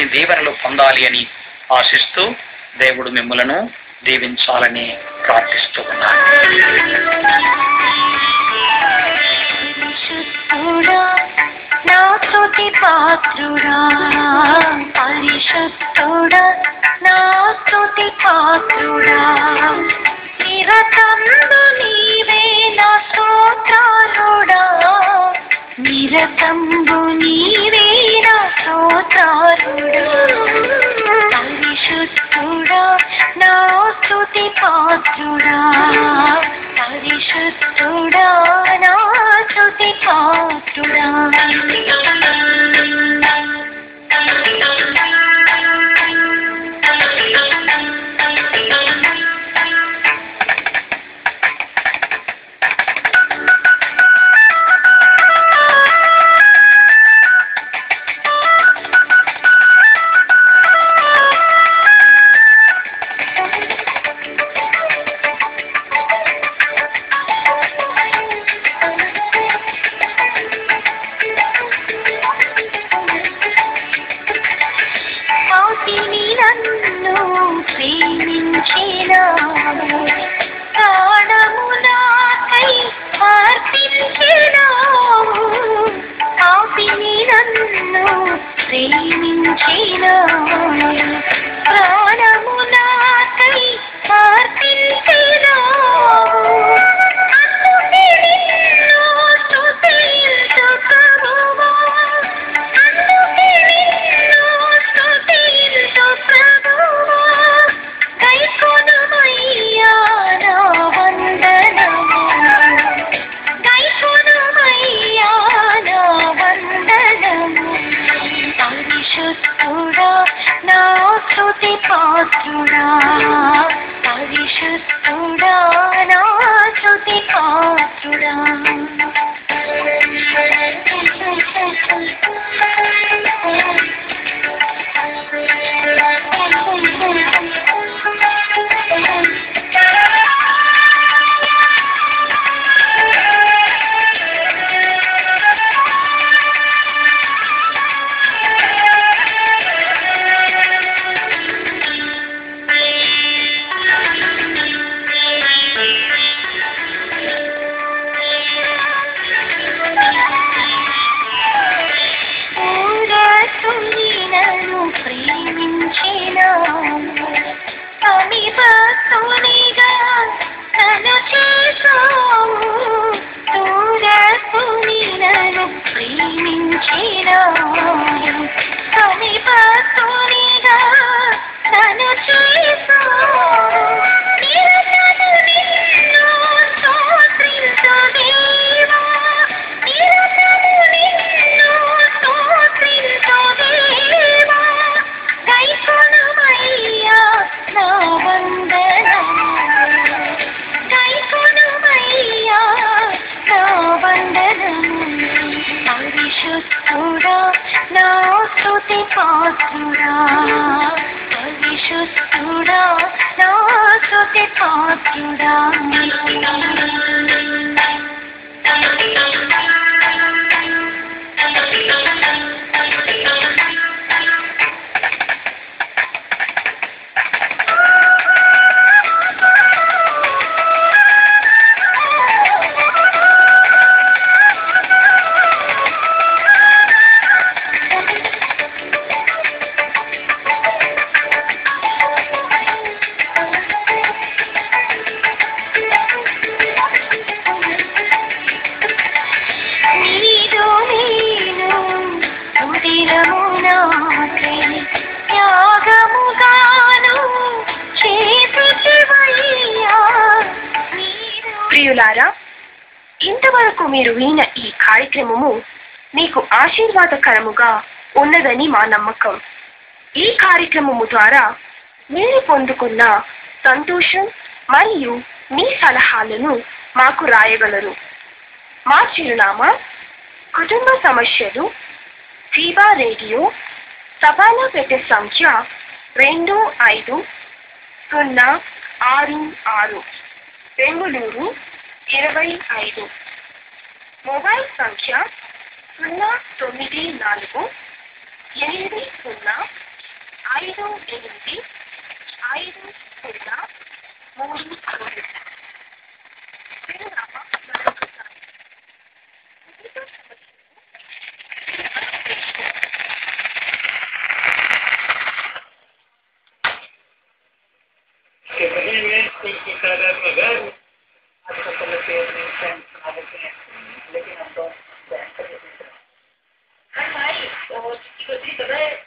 దేవుని దీవెనలు పొందాలి అని ఆశిస్తూ దేవుడు మిమ్మలను దీవించాలని ప్రార్థిస్తూ ఉన్నాను పరిశుద్ధుడా నా స్తుతి పాత్రుడా పరిశుద్ధుడా నా స్తుతి పాత్రుడా నిరతంబు నీవే నా స్తోత్రాలుడా నిరతంబు నీవే నా స్తోత్రాలుడా పరిశుద్ధుడా నా స్తుతి పాత్రుడా పరిశుద్ధుడా నా స్తుతి పాత్రుడా పాపిని నన్ను ప్రేమించినావు ప్రాణము నాకై అర్పించినావు పాపిని నన్ను ప్రేమించినావు ప్రాణము నాకై అర్పించినావు అందుకే నిన్ను స్తుతించు ప్రభువా అందుకే నిన్ను స్తుతించు ప్రభువా గైకొనుమయ్యా నా వందనము గైకొనుమయ్యా నా వందనము పరిశుద్ధుడా నా స్తుతి పాత్రుడా పరిశుద్ధుడా నా స్తుతి పాత్రుడా పూరసునినను ప్రేమించినావు సమీపస్తునిగా నన్ను చేసావు దూరసునినను ప్రేమించినావు సమీపస్తునిగా నన్ను చేసావు నిరతము నిన్ను స్తోత్రించు దేవా నిరతము నిన్ను స్తోత్రించు దేవా గైకొనుమయ్యా నా వందనము గైకొనుమయ్యా నా వందనము పరిశుద్ధుడా నా స్తుతి పాత్రుడా పరిశుద్ధుడా నా స్తుతి పాత్రుడా నీదు నేను ఉదిరము నాకై త్యాగముగాను చేసివయ్యా నీదు ప్రియులారా ఇంతవరకు మీరు విన్న ఈ కార్యక్రమము మీకు ఆశీర్వాదకరముగా ఉన్నదని మా నమ్మకం ఈ కార్యక్రమము ద్వారా మీరు పొందుకున్న సంతోషం మరియు మీ సలహాలను మాకు రాయగలరు మా చిరునామా కుటుంబ సమస్యలు జీవా రేడియో తపాలా పెట్టే సంఖ్య రెండు ఐదు సున్నా ఆరు ఆరు బెంగుళూరు ఇరవై ఐదు మొబైల్ సంఖ్య సున్నా తొమ్మిది నాలుగు ఎనిమిది సున్నా आजकल तो पेड़ में फैन बना लेते हैं लेकिन हम तो फैन कर देते हैं भाई तो किसी को दी तो